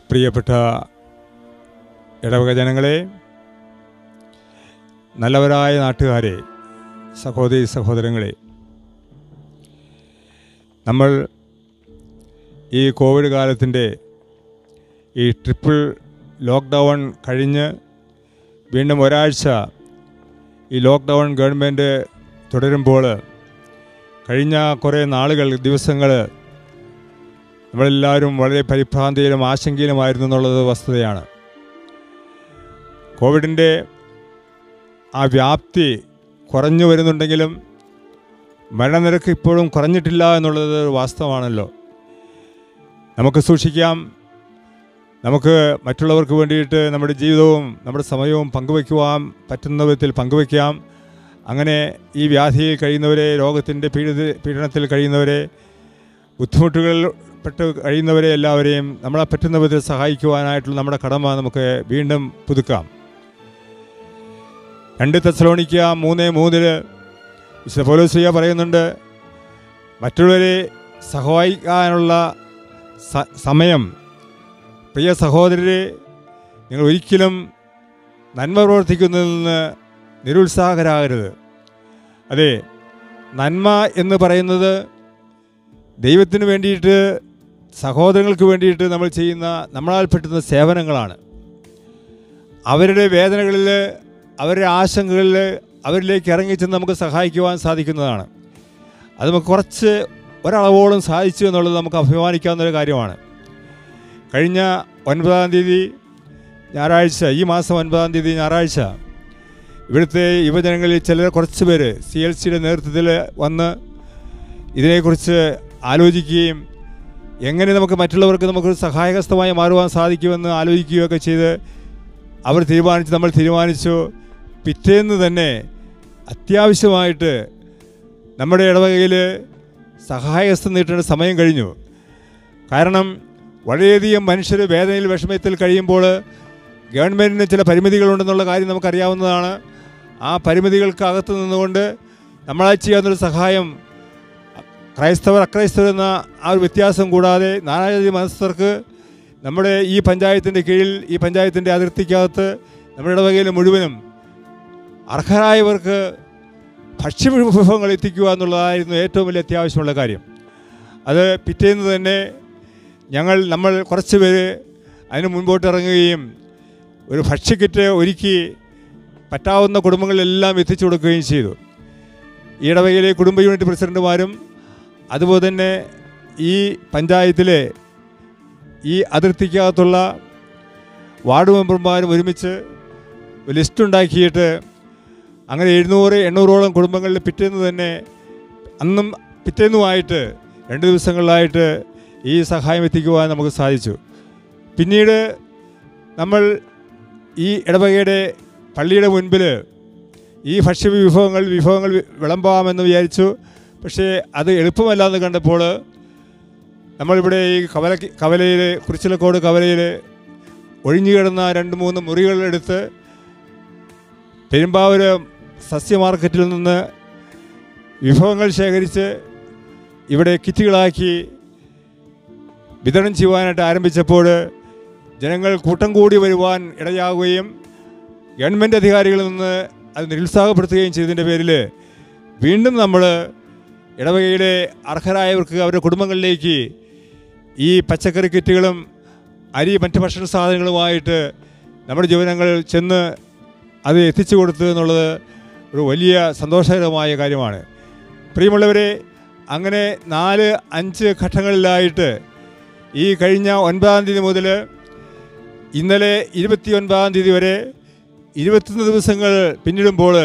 പ്രിയപ്പെട്ട ഇടവക ജനങ്ങളെ നല്ലവരായ നാട്ടുകാരെ സഹോദരി സഹോദരങ്ങളെ നമ്മൾ ഈ കോവിഡ് കാലത്തിൻ്റെ ഈ ട്രിപ്പിൾ ലോക്ക്ഡൗൺ കഴിഞ്ഞ് വീണ്ടും ഒരാഴ്ച ഈ ലോക്ക്ഡൗൺ ഗവൺമെൻറ് തുടരുമ്പോൾ കഴിഞ്ഞ കുറേ നാളുകൾ ദിവസങ്ങൾ നമ്മളെല്ലാവരും വളരെ പരിഭ്രാന്തിയിലും ആശങ്കയിലുമായിരുന്നു എന്നുള്ളത് വസ്തുതയാണ് കോവിഡിൻ്റെ ആ വ്യാപ്തി കുറഞ്ഞു വരുന്നുണ്ടെങ്കിലും മരണനിരക്ക് ഇപ്പോഴും കുറഞ്ഞിട്ടില്ല എന്നുള്ളത് വാസ്തവമാണല്ലോ നമുക്ക് സൂക്ഷിക്കാം നമുക്ക് മറ്റുള്ളവർക്ക് വേണ്ടിയിട്ട് നമ്മുടെ ജീവിതവും നമ്മുടെ സമയവും പങ്കുവയ്ക്കുവാൻ പറ്റുന്ന വിധത്തിൽ പങ്കുവയ്ക്കാം അങ്ങനെ ഈ വ്യാധിയിൽ കഴിയുന്നവരെ രോഗത്തിൻ്റെ പീഡിത പീഡനത്തിൽ കഴിയുന്നവരെ ബുദ്ധിമുട്ടുകളിൽ പെട്ട് കഴിയുന്നവരെ എല്ലാവരെയും നമ്മളെ പറ്റുന്ന വിധത്തിൽ സഹായിക്കുവാനായിട്ടുള്ള നമ്മുടെ കടമ നമുക്ക് വീണ്ടും പുതുക്കാം രണ്ട് തെസലോണിക്ക മൂന്ന് മൂന്നില് വിശുദ്ധ പോലോസിയ പറയുന്നുണ്ട് മറ്റുള്ളവരെ സഹായിക്കാനുള്ള സ- സമയം പ്രിയ സഹോദരരെ നിങ്ങൾ ഒരിക്കലും നന്മ പ്രവർത്തിക്കുന്നതിൽ നിന്ന് നിരുത്സാഹരാകരുത് അതെ നന്മ എന്ന് പറയുന്നത് ദൈവത്തിന് വേണ്ടിയിട്ട് സഹോദരങ്ങൾക്ക് വേണ്ടിയിട്ട് നമ്മൾ ചെയ്യുന്ന നമ്മളാൽ പറ്റുന്ന സേവനങ്ങളാണ് അവരുടെ വേദനകളിൽ അവരുടെ ആശങ്കകളിൽ അവരിലേക്ക് ഇറങ്ങിച്ചെന്ന് നമുക്ക് സഹായിക്കുവാൻ സാധിക്കുന്നതാണ് അത് നമുക്ക് കുറച്ച് ഒരളവോളം സാധിച്ചു എന്നുള്ളത് നമുക്ക് അഭിമാനിക്കാവുന്ന ഒരു കാര്യമാണ് കഴിഞ്ഞ ഒൻപതാം തീയതി ഞായറാഴ്ച ഈ മാസം ഒൻപതാം തീയതി ഞായറാഴ്ച ഇവിടുത്തെ യുവജനങ്ങളിൽ ചിലർ കുറച്ച് പേര് സി എൽ സിയുടെ നേതൃത്വത്തിൽ വന്ന് ഇതിനെക്കുറിച്ച് ആലോചിക്കുകയും എങ്ങനെ നമുക്ക് മറ്റുള്ളവർക്ക് നമുക്ക് സഹായഹസ്തമായി മാറുവാൻ സാധിക്കുമെന്ന് ആലോചിക്കുകയൊക്കെ ചെയ്ത് അവർ തീരുമാനിച്ചു നമ്മൾ തീരുമാനിച്ചു പിറ്റേന്ന് തന്നെ അത്യാവശ്യമായിട്ട് നമ്മുടെ ഇടവകയിൽ സഹായഹസ്തം നീട്ടേണ്ട സമയം കഴിഞ്ഞു കാരണം വളരെയധികം മനുഷ്യർ വേദനയിൽ വിഷമത്തിൽ കഴിയുമ്പോൾ ഗവൺമെൻറ്റിന് ചില പരിമിതികളുണ്ടെന്നുള്ള കാര്യം നമുക്കറിയാവുന്നതാണ് ആ പരിമിതികൾക്കകത്ത് നിന്നുകൊണ്ട് നമ്മളാൽ ചെയ്യാവുന്നൊരു സഹായം ക്രൈസ്തവർ അക്രൈസ്തവർ എന്ന ആ ഒരു വ്യത്യാസം കൂടാതെ നാനാജാതി മതസ്ഥർക്ക് നമ്മുടെ ഈ പഞ്ചായത്തിൻ്റെ കീഴിൽ ഈ പഞ്ചായത്തിൻ്റെ അതിർത്തിക്കകത്ത് നമ്മുടെ ഇടവകയിൽ മുഴുവനും അർഹരായവർക്ക് ഭക്ഷ്യവിഭവങ്ങൾ എത്തിക്കുക എന്നുള്ളതായിരുന്നു ഏറ്റവും വലിയ അത്യാവശ്യമുള്ള കാര്യം അത് പിറ്റേന്ന് തന്നെ ഞങ്ങൾ നമ്മൾ കുറച്ച് പേര് അതിന് മുൻപോട്ട് ഇറങ്ങുകയും ഒരു ഭക്ഷ്യക്കിറ്റ് ഒരുക്കി പറ്റാവുന്ന കുടുംബങ്ങളിലെല്ലാം എത്തിച്ചു കൊടുക്കുകയും ചെയ്തു ഈ ഇടവകയിലെ കുടുംബ യൂണിറ്റ് പ്രസിഡന്റുമാരും അതുപോലെ തന്നെ ഈ പഞ്ചായത്തിലെ ഈ അതിർത്തിക്കകത്തുള്ള വാർഡ് മെമ്പർമാരും ഒരുമിച്ച് ഒരു ലിസ്റ്റ് ഉണ്ടാക്കിയിട്ട് അങ്ങനെ എഴുന്നൂറ് എണ്ണൂറോളം കുടുംബങ്ങളിൽ പിറ്റേന്ന് തന്നെ അന്നും പിറ്റേന്നുമായിട്ട് രണ്ട് ദിവസങ്ങളിലായിട്ട് ഈ സഹായം എത്തിക്കുവാൻ നമുക്ക് സാധിച്ചു പിന്നീട് നമ്മൾ ഈ ഇടവകയുടെ പള്ളിയുടെ മുൻപിൽ ഈ ഭക്ഷ്യ വിഭവങ്ങൾ വിഭവങ്ങൾ വി- വിളമ്പാമെന്ന് വിചാരിച്ചു പക്ഷേ അത് എളുപ്പമല്ല എന്ന് കണ്ടപ്പോൾ നമ്മളിവിടെ ഈ കവല കവലയിൽ കുറിച്ചിലക്കോട് കവലയിൽ ഒഴിഞ്ഞു കിടന്ന രണ്ട് മൂന്ന് മുറികളെടുത്ത് പെരുമ്പാവൂര് സസ്യ മാർക്കറ്റിൽ നിന്ന് വിഭവങ്ങൾ ശേഖരിച്ച് ഇവിടെ കിറ്റുകളാക്കി വിതരണം ചെയ്യുവാനായിട്ട് ആരംഭിച്ചപ്പോൾ ജനങ്ങൾ കൂട്ടം കൂടി വരുവാൻ ഇടയാകുകയും ഗവൺമെൻറ് അധികാരികളിൽ നിന്ന് അത് നിരുത്സാഹപ്പെടുത്തുകയും ചെയ്തതിൻ്റെ പേരിൽ വീണ്ടും നമ്മൾ ഇടവകയിലെ അർഹരായവർക്ക് അവരുടെ കുടുംബങ്ങളിലേക്ക് ഈ പച്ചക്കറി കിറ്റുകളും അരി മറ്റ് ഭക്ഷണ സാധനങ്ങളുമായിട്ട് നമ്മുടെ ജീവനങ്ങൾ ചെന്ന് അത് എത്തിച്ചു കൊടുത്തു എന്നുള്ളത് ഒരു വലിയ സന്തോഷകരമായ കാര്യമാണ് പ്രിയമുള്ളവരെ അങ്ങനെ നാല് അഞ്ച് ഘട്ടങ്ങളിലായിട്ട് ഈ കഴിഞ്ഞ ഒൻപതാം തീയതി മുതൽ ഇന്നലെ ഇരുപത്തി ഒൻപതാം തീയതി വരെ ഇരുപത്തൊന്ന് ദിവസങ്ങൾ പിന്നിടുമ്പോൾ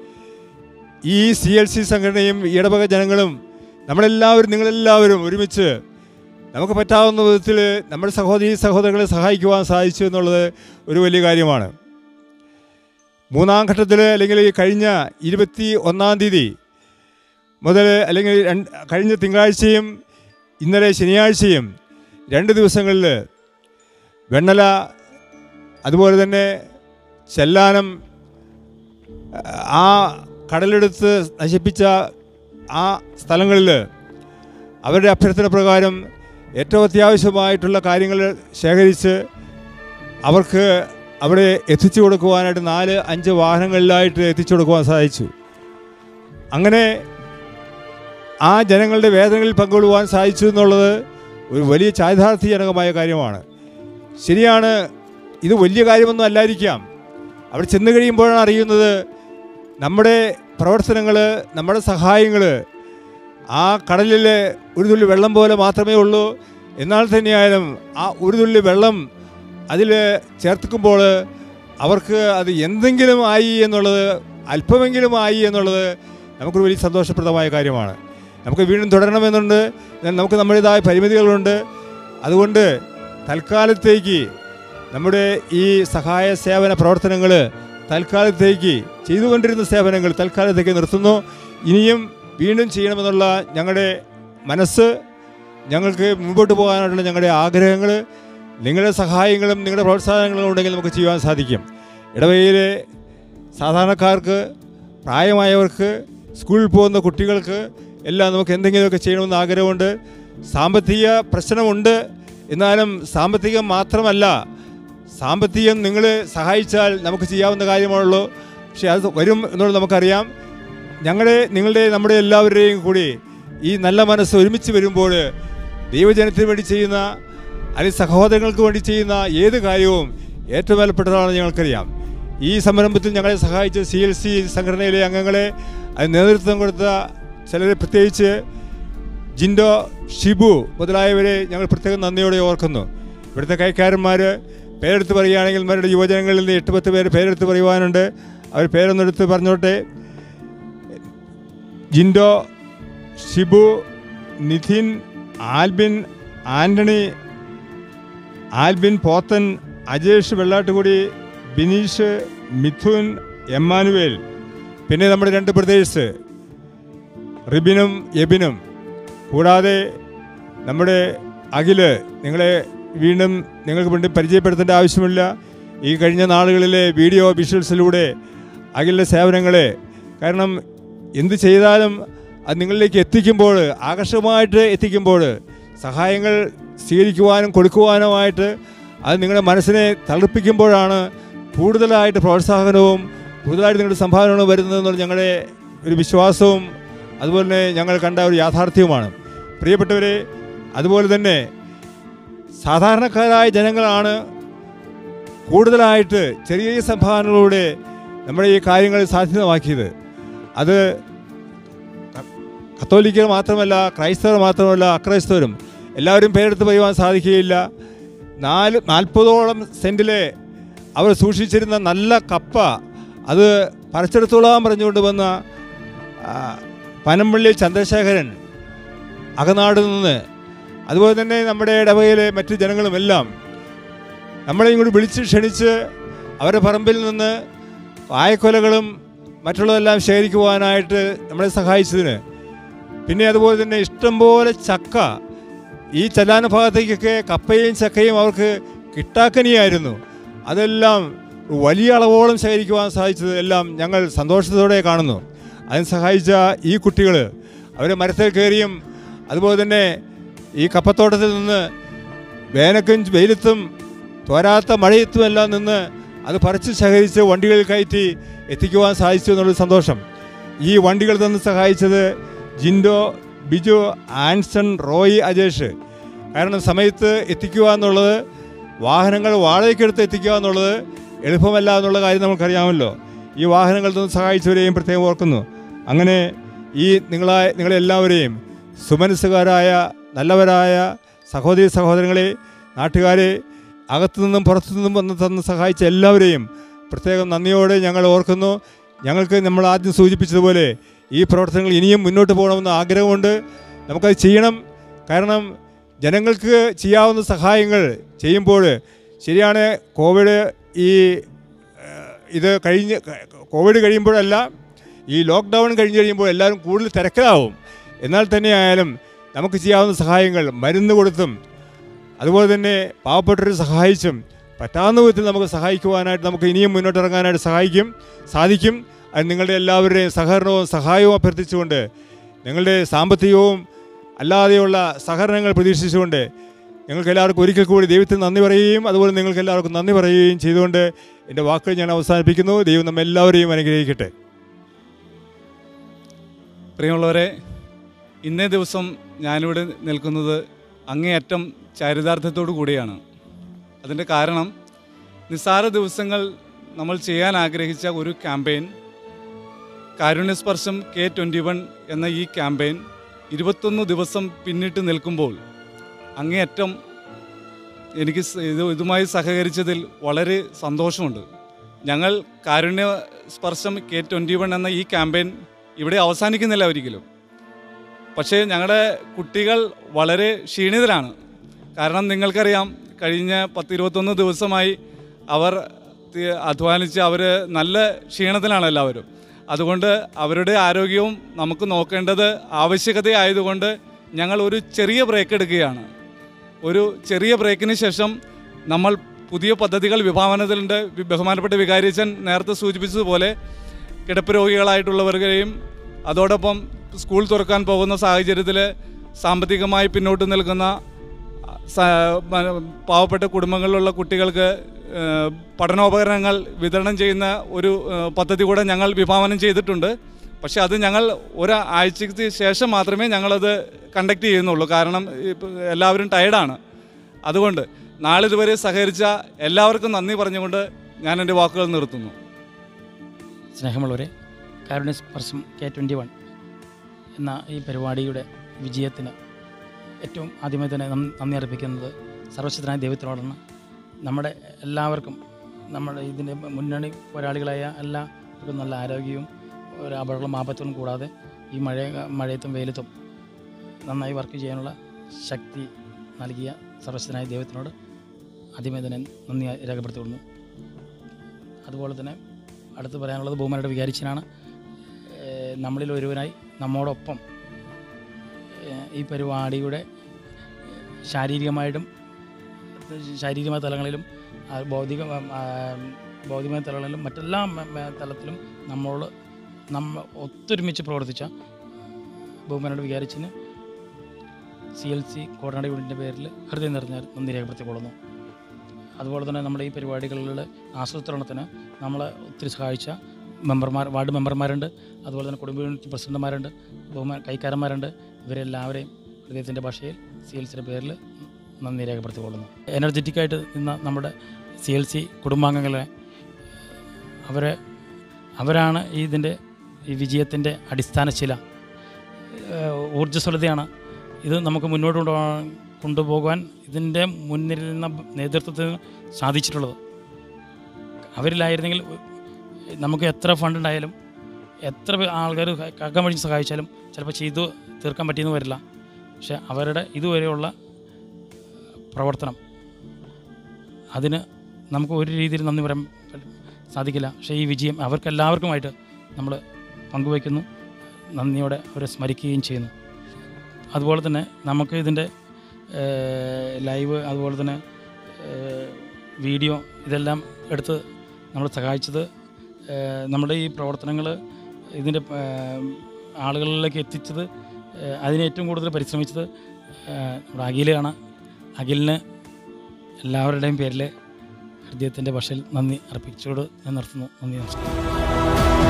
ഈ സി എൽ സി സംഘടനയും ഈ ഇടവക ജനങ്ങളും നമ്മളെല്ലാവരും നിങ്ങളെല്ലാവരും ഒരുമിച്ച് നമുക്ക് പറ്റാവുന്ന വിധത്തിൽ നമ്മുടെ സഹോദരി സഹോദരങ്ങളെ സഹായിക്കുവാൻ സാധിച്ചു എന്നുള്ളത് ഒരു വലിയ കാര്യമാണ് മൂന്നാം ഘട്ടത്തിൽ അല്ലെങ്കിൽ ഈ കഴിഞ്ഞ ഇരുപത്തി ഒന്നാം തീയതി മുതൽ അല്ലെങ്കിൽ രണ്ട് കഴിഞ്ഞ തിങ്കളാഴ്ചയും ഇന്നലെ ശനിയാഴ്ചയും രണ്ട് ദിവസങ്ങളിൽ വെണ്ണല അതുപോലെ തന്നെ ചെല്ലാനം ആ കടലെടുത്ത് നശിപ്പിച്ച ആ സ്ഥലങ്ങളിൽ അവരുടെ അഭ്യർത്ഥന പ്രകാരം ഏറ്റവും അത്യാവശ്യമായിട്ടുള്ള കാര്യങ്ങൾ ശേഖരിച്ച് അവർക്ക് അവിടെ എത്തിച്ചു കൊടുക്കുവാനായിട്ട് നാല് അഞ്ച് വാഹനങ്ങളിലായിട്ട് എത്തിച്ചു കൊടുക്കുവാൻ സാധിച്ചു അങ്ങനെ ആ ജനങ്ങളുടെ വേദനകളിൽ പങ്കുകൊള്ളുവാൻ സാധിച്ചു എന്നുള്ളത് ഒരു വലിയ ചാരിതാർത്ഥ്യജനകമായ കാര്യമാണ് ശരിയാണ് ഇത് വലിയ കാര്യമൊന്നും അല്ലായിരിക്കാം അവിടെ ചെന്ന് കഴിയുമ്പോഴാണ് അറിയുന്നത് നമ്മുടെ പ്രവർത്തനങ്ങൾ നമ്മുടെ സഹായങ്ങൾ ആ കടലിൽ ഒരു തുള്ളി വെള്ളം പോലെ മാത്രമേ ഉള്ളൂ എന്നാൽ തന്നെയായാലും ആ ഒരു തുള്ളി വെള്ളം അതിൽ ചേർത്തുമ്പോൾ അവർക്ക് അത് എന്തെങ്കിലും ആയി എന്നുള്ളത് അല്പമെങ്കിലും ആയി എന്നുള്ളത് നമുക്കൊരു വലിയ സന്തോഷപ്രദമായ കാര്യമാണ് നമുക്ക് വീണ്ടും തുടരണമെന്നുണ്ട് എന്നാൽ നമുക്ക് നമ്മുടേതായ പരിമിതികളുണ്ട് അതുകൊണ്ട് തൽക്കാലത്തേക്ക് നമ്മുടെ ഈ സഹായ സേവന പ്രവർത്തനങ്ങൾ തൽക്കാലത്തേക്ക് ചെയ്തുകൊണ്ടിരുന്ന സേവനങ്ങൾ തൽക്കാലത്തേക്ക് നിർത്തുന്നു ഇനിയും വീണ്ടും ചെയ്യണമെന്നുള്ള ഞങ്ങളുടെ മനസ്സ് ഞങ്ങൾക്ക് മുമ്പോട്ട് പോകാനായിട്ടുള്ള ഞങ്ങളുടെ ആഗ്രഹങ്ങൾ നിങ്ങളുടെ സഹായങ്ങളും നിങ്ങളുടെ പ്രോത്സാഹനങ്ങളും ഉണ്ടെങ്കിൽ നമുക്ക് ചെയ്യുവാൻ സാധിക്കും ഇടവകയിലെ സാധാരണക്കാർക്ക് പ്രായമായവർക്ക് സ്കൂളിൽ പോകുന്ന കുട്ടികൾക്ക് എല്ലാം നമുക്ക് എന്തെങ്കിലുമൊക്കെ ചെയ്യണമെന്ന് ആഗ്രഹമുണ്ട് സാമ്പത്തിക പ്രശ്നമുണ്ട് എന്നാലും സാമ്പത്തികം മാത്രമല്ല സാമ്പത്തികം നിങ്ങൾ സഹായിച്ചാൽ നമുക്ക് ചെയ്യാവുന്ന കാര്യമാണുള്ളൂ പക്ഷേ അത് വരും എന്നുള്ളത് നമുക്കറിയാം ഞങ്ങളുടെ നിങ്ങളുടെ നമ്മുടെ എല്ലാവരുടെയും കൂടി ഈ നല്ല മനസ്സ് ഒരുമിച്ച് വരുമ്പോൾ ദൈവജനത്തിന് വേണ്ടി ചെയ്യുന്ന അല്ലെങ്കിൽ സഹോദരങ്ങൾക്ക് വേണ്ടി ചെയ്യുന്ന ഏത് കാര്യവും ഏറ്റവും വിലപ്പെട്ടതാണെന്ന് ഞങ്ങൾക്കറിയാം ഈ സംരംഭത്തിൽ ഞങ്ങളെ സഹായിച്ച സി എൽ സി സംഘടനയിലെ അംഗങ്ങളെ അതിന് നേതൃത്വം കൊടുത്ത ചിലരെ പ്രത്യേകിച്ച് ജിൻഡോ ഷിബു മുതലായവരെ ഞങ്ങൾ പ്രത്യേകം നന്ദിയോടെ ഓർക്കുന്നു ഇവിടുത്തെ കൈക്കാരന്മാർ പേരെടുത്ത് പറയുകയാണെങ്കിൽ ഇവരുടെ യുവജനങ്ങളിൽ നിന്ന് എട്ട് പത്ത് പേര് പേരെടുത്ത് പറയുവാനുണ്ട് അവർ പേരൊന്നെടുത്ത് പറഞ്ഞോട്ടെ ജിൻഡോ ഷിബു നിധിൻ ആൽബിൻ ആൻ്റണി ആൽബിൻ പോത്തൻ അജേഷ് വെള്ളാട്ടുകുടി ബിനീഷ് മിഥുൻ എമ്മാനുവേൽ പിന്നെ നമ്മുടെ രണ്ട് ബ്രദേഴ്സ് റിബിനും എബിനും കൂടാതെ നമ്മുടെ അഖില് നിങ്ങളെ വീണ്ടും നിങ്ങൾക്ക് വേണ്ടി പരിചയപ്പെടുത്തേണ്ട ആവശ്യമില്ല ഈ കഴിഞ്ഞ നാളുകളിലെ വീഡിയോ വിഷ്വൽസിലൂടെ അഖിലിൻ്റെ സേവനങ്ങളെ കാരണം എന്ത് ചെയ്താലും അത് നിങ്ങളിലേക്ക് എത്തിക്കുമ്പോൾ ആകർഷകമായിട്ട് എത്തിക്കുമ്പോൾ സഹായങ്ങൾ സ്വീകരിക്കുവാനും കൊടുക്കുവാനുമായിട്ട് അത് നിങ്ങളുടെ മനസ്സിനെ തളിർപ്പിക്കുമ്പോഴാണ് കൂടുതലായിട്ട് പ്രോത്സാഹനവും കൂടുതലായിട്ട് നിങ്ങളുടെ സംഭാവനകളും വരുന്നതെന്നുള്ള ഞങ്ങളുടെ ഒരു വിശ്വാസവും അതുപോലെ തന്നെ ഞങ്ങൾ കണ്ട ഒരു യാഥാർത്ഥ്യവുമാണ് പ്രിയപ്പെട്ടവരെ അതുപോലെ തന്നെ സാധാരണക്കാരായ ജനങ്ങളാണ് കൂടുതലായിട്ട് ചെറിയ ചെറിയ സംഭാവനകളിലൂടെ നമ്മുടെ ഈ കാര്യങ്ങൾ സാധ്യതമാക്കിയത് അത് കത്തോലിക്കർ മാത്രമല്ല ക്രൈസ്തവർ മാത്രമല്ല അക്രൈസ്തവരും എല്ലാവരും പേരെടുത്ത് പറയുവാൻ സാധിക്കുകയില്ല നാല് നാൽപ്പതോളം സെൻറ്റിലെ അവർ സൂക്ഷിച്ചിരുന്ന നല്ല കപ്പ അത് പറിച്ചെടുത്തോളാൻ പറഞ്ഞുകൊണ്ട് വന്ന ആ, പനമ്പള്ളി ചന്ദ്രശേഖരൻ അകനാട് നിന്ന് അതുപോലെ തന്നെ നമ്മുടെ ഇടവകയിലെ മറ്റു ജനങ്ങളുമെല്ലാം നമ്മളെ ഇങ്ങോട്ട് വിളിച്ച് ക്ഷണിച്ച് അവരുടെ പറമ്പിൽ നിന്ന് വായക്കൊലകളും മറ്റുള്ളതെല്ലാം ശേഖരിക്കുവാനായിട്ട് നമ്മളെ സഹായിച്ചതിന് പിന്നെ അതുപോലെ തന്നെ ഇഷ്ടംപോലെ ചക്ക ഈ ചെല്ലാന ഭാഗത്തേക്കൊക്കെ കപ്പയും ചക്കയും അവർക്ക് കിട്ടാക്കനിയായിരുന്നു അതെല്ലാം വലിയ അളവോളം ശേഖരിക്കുവാൻ സാധിച്ചത് എല്ലാം ഞങ്ങൾ സന്തോഷത്തോടെ കാണുന്നു അതിന് സഹായിച്ച ഈ കുട്ടികൾ അവർ മരത്തിൽ കയറിയും അതുപോലെ തന്നെ ഈ കപ്പത്തോട്ടത്തിൽ നിന്ന് വേനക്കും വെയിലത്തും തോരാത്ത മഴയത്തും എല്ലാം നിന്ന് അത് പറിച്ച് ശേഖരിച്ച് വണ്ടികളിൽ കയറ്റി എത്തിക്കുവാൻ സാധിച്ചു എന്നുള്ളൊരു സന്തോഷം ഈ വണ്ടികൾ തന്ന് സഹായിച്ചത് ജിൻഡോ ബിജു ആൻസൺ റോയി അജേഷ് കാരണം സമയത്ത് എത്തിക്കുക എന്നുള്ളത് വാഹനങ്ങൾ വാടകയ്ക്കെടുത്ത് എത്തിക്കുക എന്നുള്ളത് എളുപ്പമല്ല എന്നുള്ള കാര്യം നമുക്കറിയാമല്ലോ ഈ വാഹനങ്ങൾ തന്ന് സഹായിച്ചവരെയും പ്രത്യേകം ഓർക്കുന്നു അങ്ങനെ ഈ നിങ്ങളായ നിങ്ങളെല്ലാവരെയും സുമനസ്സുകാരായ നല്ലവരായ സഹോദരി സഹോദരങ്ങളെ നാട്ടുകാരെ അകത്തുനിന്നും പുറത്തുനിന്നും വന്ന് തന്ന് സഹായിച്ച എല്ലാവരെയും പ്രത്യേകം നന്ദിയോടെ ഞങ്ങൾ ഓർക്കുന്നു ഞങ്ങൾക്ക് നമ്മൾ ആദ്യം സൂചിപ്പിച്ചതുപോലെ ഈ പ്രവർത്തനങ്ങൾ ഇനിയും മുന്നോട്ട് പോകണമെന്ന് ആഗ്രഹമുണ്ട് നമുക്കത് ചെയ്യണം കാരണം ജനങ്ങൾക്ക് ചെയ്യാവുന്ന സഹായങ്ങൾ ചെയ്യുമ്പോൾ ശരിയാണ് കോവിഡ് ഈ ഏഹ്, ഇത് കഴിഞ്ഞ് കോവിഡ് കഴിയുമ്പോഴല്ല ഈ ലോക്ക്ഡൗൺ കഴിഞ്ഞ് കഴിയുമ്പോൾ എല്ലാവരും കൂടുതൽ തിരക്കിലാവും എന്നാൽ തന്നെ ആയാലും നമുക്ക് ചെയ്യാവുന്ന സഹായങ്ങൾ മരുന്ന് കൊടുത്തും അതുപോലെ തന്നെ പാവപ്പെട്ടവരെ സഹായിച്ചും പറ്റാവുന്ന വിധത്തിൽ നമുക്ക് സഹായിക്കുവാനായിട്ട് നമുക്ക് ഇനിയും മുന്നോട്ടിറങ്ങാനായിട്ട് സഹായിക്കും സാധിക്കും അത് നിങ്ങളുടെ എല്ലാവരുടെയും സഹകരണവും സഹായവും അഭ്യർത്ഥിച്ചുകൊണ്ട് നിങ്ങളുടെ സാമ്പത്തികവും അല്ലാതെയുള്ള സഹകരണങ്ങൾ പ്രതീക്ഷിച്ചുകൊണ്ട് ഞങ്ങൾക്ക് എല്ലാവർക്കും ഒരിക്കൽ കൂടി ദൈവത്തിന് നന്ദി പറയുകയും അതുപോലെ നിങ്ങൾക്ക് എല്ലാവർക്കും നന്ദി പറയുകയും ചെയ്തുകൊണ്ട് എൻ്റെ വാക്കുകൾ ഞാൻ അവസാനിപ്പിക്കുന്നു ദൈവം നമ്മെല്ലാവരെയും അനുഗ്രഹിക്കട്ടെ പ്രിയമുള്ളവരെ ഇന്നേ ദിവസം ഞാനിവിടെ നിൽക്കുന്നത് അങ്ങേയറ്റം ചാരിതാർത്ഥ്യത്തോടു കൂടിയാണ് അതിൻ്റെ കാരണം നിസ്സാര ദിവസങ്ങൾ നമ്മൾ ചെയ്യാൻ ആഗ്രഹിച്ച ഒരു ക്യാമ്പയിൻ കാരുണ്യസ്പർശം കെ ട്വൻറ്റി വൺ എന്ന ഈ ക്യാമ്പയിൻ ഇരുപത്തൊന്ന് ദിവസം പിന്നിട്ട് നിൽക്കുമ്പോൾ അങ്ങേയറ്റം എനിക്ക് സ- ഇത് ഇതുമായി സഹകരിച്ചതിൽ വളരെ സന്തോഷമുണ്ട് ഞങ്ങൾ കാരുണ്യ സ്പർശം കെ ട്വൻറ്റി വൺ എന്ന ഈ ക്യാമ്പയിൻ ഇവിടെ അവസാനിക്കുന്നില്ല ഒരിക്കലും പക്ഷേ ഞങ്ങളുടെ കുട്ടികൾ വളരെ ക്ഷീണിതരാണ് കാരണം നിങ്ങൾക്കറിയാം കഴിഞ്ഞ പത്തിരുപത്തൊന്ന് ദിവസമായി അവർ തി- അധ്വാനിച്ച് അവർ നല്ല ക്ഷീണത്തിലാണ് എല്ലാവരും അതുകൊണ്ട് അവരുടെ ആരോഗ്യവും നമുക്ക് നോക്കേണ്ടത് ആവശ്യകതയായതുകൊണ്ട് ഞങ്ങൾ ഒരു ചെറിയ ബ്രേക്ക് എടുക്കുകയാണ് ഒരു ചെറിയ ബ്രേക്കിന് ശേഷം നമ്മൾ പുതിയ പദ്ധതികൾ വിഭാവനത്തിലുണ്ട് വി- ബഹുമാനപ്പെട്ട വികാരിച്ചൻ നേരത്തെ സൂചിപ്പിച്ചതുപോലെ കിടപ്പ് രോഗികളായിട്ടുള്ളവരെയും അതോടൊപ്പം സ്കൂൾ തുറക്കാൻ പോകുന്ന സാഹചര്യത്തിൽ സാമ്പത്തികമായി പിന്നോട്ട് നിൽക്കുന്ന സ- മ- പാവപ്പെട്ട കുടുംബങ്ങളിലുള്ള കുട്ടികൾക്ക് ഏഹ്, പഠനോപകരണങ്ങൾ വിതരണം ചെയ്യുന്ന ഒരു ഏഹ്, പദ്ധതി കൂടെ ഞങ്ങൾ വിഭാവനം ചെയ്തിട്ടുണ്ട് പക്ഷേ അത് ഞങ്ങൾ ഒരാഴ്ചയ്ക്ക് ശേഷം മാത്രമേ ഞങ്ങളത് കണ്ടക്ട് ചെയ്യുന്നുള്ളൂ കാരണം ഇപ്പം എല്ലാവരും ടയർഡാണ് അതുകൊണ്ട് നാളിതുവരെ സഹകരിച്ച എല്ലാവർക്കും നന്ദി പറഞ്ഞുകൊണ്ട് ഞാൻ എൻ്റെ വാക്കുകൾ നിർത്തുന്നു സ്നേഹമുള്ളവരെ കാരുണ്യ സ്പർശം കെ ട്വൻറ്റി വൺ എന്ന ഈ പരിപാടിയുടെ വിജയത്തിന് ഏറ്റവും ആദ്യമായി തന്നെ നം- നന്ദി അർപ്പിക്കുന്നത് സർവശക്തനായ ദൈവത്തിനോടാണ് നമ്മുടെ എല്ലാവർക്കും നമ്മുടെ ഇതിൻ്റെ മുന്നണി പോരാളികളായ എല്ലാവർക്കും നല്ല ആരോഗ്യവും ഒരു അപകടം ആപത്തും കൂടാതെ ഈ മഴ മഴയത്തും വെയിലത്തും നന്നായി വർക്ക് ചെയ്യാനുള്ള ശക്തി നൽകിയ സർവശക്തനായ ദൈവത്തിനോട് ആദ്യമേ തന്നെ നന്ദി രേഖപ്പെടുത്തിക്കൊള്ളുന്നു അതുപോലെ തന്നെ അടുത്ത് പറയാനുള്ളത് ബഹുമാനയുടെ വികാരിച്ചനാണ് ഏഹ് നമ്മളിൽ ഒരുവനായി നമ്മോടൊപ്പം ഏഹ് ഈ പരിപാടിയുടെ ശാരീരികമായിട്ടും ശാരീരികമായ തലങ്ങളിലും ആ, ഭൗതിക ആ, ഭൗതികമായ തലങ്ങളിലും മറ്റെല്ലാ മ- മ- തലത്തിലും നമ്മളോട് നമ്മ ഒത്തൊരുമിച്ച് പ്രവർത്തിച്ച ബഹുമാനോട് വികാരിച്ചിന് സി എൽ സി കോടനാട് യൂണിറ്റിൻ്റെ പേരിൽ ഹൃദയം നിറഞ്ഞ നന്ദി രേഖപ്പെടുത്തിക്കൊള്ളുന്നു അതുപോലെ തന്നെ നമ്മുടെ ഈ പരിപാടികളിലെ ആസൂത്രണത്തിന് നമ്മളെ ഒത്തിരി സഹായിച്ച മെമ്പർമാർ വാർഡ് മെമ്പർമാരുണ്ട് അതുപോലെ തന്നെ കുടുംബ യൂണിറ്റ് പ്രസിഡന്റുമാരുണ്ട് ബഹുമാന കൈക്കാരന്മാരുണ്ട് ഇവരെല്ലാവരെയും ഹൃദയത്തിൻ്റെ ഭാഷയിൽ സി എൽ സിയുടെ പേരിൽ നന്ദി രേഖപ്പെടുത്തിക്കൊള്ളുന്നു എനർജറ്റിക്കായിട്ട് നിന്ന നമ്മുടെ സി എൽ സി കുടുംബാംഗങ്ങളെ അവരെ അവരാണ് ഈ ഇതിൻ്റെ ഈ വിജയത്തിൻ്റെ അടിസ്ഥാന ശില ഏഹ് ഊർജ്ജസ്വലതയാണ് ഇത് നമുക്ക് മുന്നോട്ട് കൊണ്ടുപോകാൻ കൊണ്ടുപോകാൻ ഇതിൻ്റെ മുന്നിൽ നിന്ന നേതൃത്വത്തിന് സാധിച്ചിട്ടുള്ളത് അവരിലായിരുന്നെങ്കിൽ നമുക്ക് എത്ര ഫണ്ട് ഉണ്ടായാലും എത്ര പേ- ആൾക്കാർ കക്കം വഴി സഹായിച്ചാലും ചിലപ്പോൾ ചെയ്തു തീർക്കാൻ പറ്റിയെന്ന് വരില്ല പക്ഷെ അവരുടെ ഇതുവരെയുള്ള പ്രവർത്തനം അതിന് നമുക്ക് ഒരു രീതിയിൽ നന്ദി പറയാൻ പ- സാധിക്കില്ല പക്ഷേ ഈ വിജയം അവർക്കെല്ലാവർക്കുമായിട്ട് നമ്മൾ പങ്കുവയ്ക്കുന്നു നന്ദിയോടെ അവരെ സ്മരിക്കുകയും ചെയ്യുന്നു അതുപോലെ തന്നെ നമുക്ക് ഇതിൻ്റെ ലൈവ് അതുപോലെ തന്നെ ഏഹ്, വീഡിയോ ഇതെല്ലാം എടുത്ത് നമ്മൾ സഹായിച്ചത് ഏഹ്, നമ്മുടെ ഈ പ്രവർത്തനങ്ങൾ ഇതിൻ്റെ ഏഹ്, ആളുകളിലേക്ക് എത്തിച്ചത് ഏഹ്, അതിന് ഏറ്റവും കൂടുതൽ പരിശ്രമിച്ചത് ഏഹ്, നമ്മുടെ അഖിലാണ് അഖിലിന് എല്ലാവരുടെയും പേരിൽ ഹൃദയത്തിൻ്റെ ഭാഷയിൽ നന്ദി അർപ്പിച്ചുകൊണ്ട് ഞാൻ നിർത്തുന്നു നന്ദി നമസ്കാരം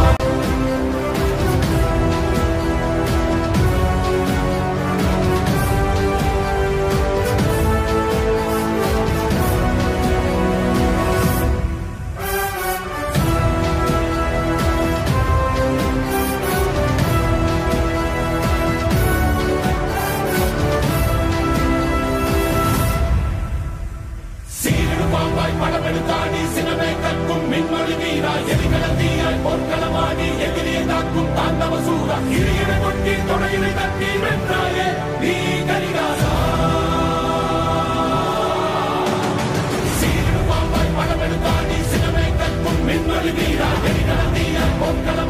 சீரிடுவாய் படமெடுத்தாடி சினமே கற்கும் மின்மொழி வீரா எரிகளந்தீயாய் பொற்களமாடி எதிரியை தாக்கும் தாண்டவ சூரா இறையினை கொட்டி துணையினை தட்டி வென்றாயே நீ கரிகாலா சீரிடுவாய் படமெடுத்தாடி சினமே கற்கும் மின்மொழி வீரா எரிகளந்தீயாய் பொற்கள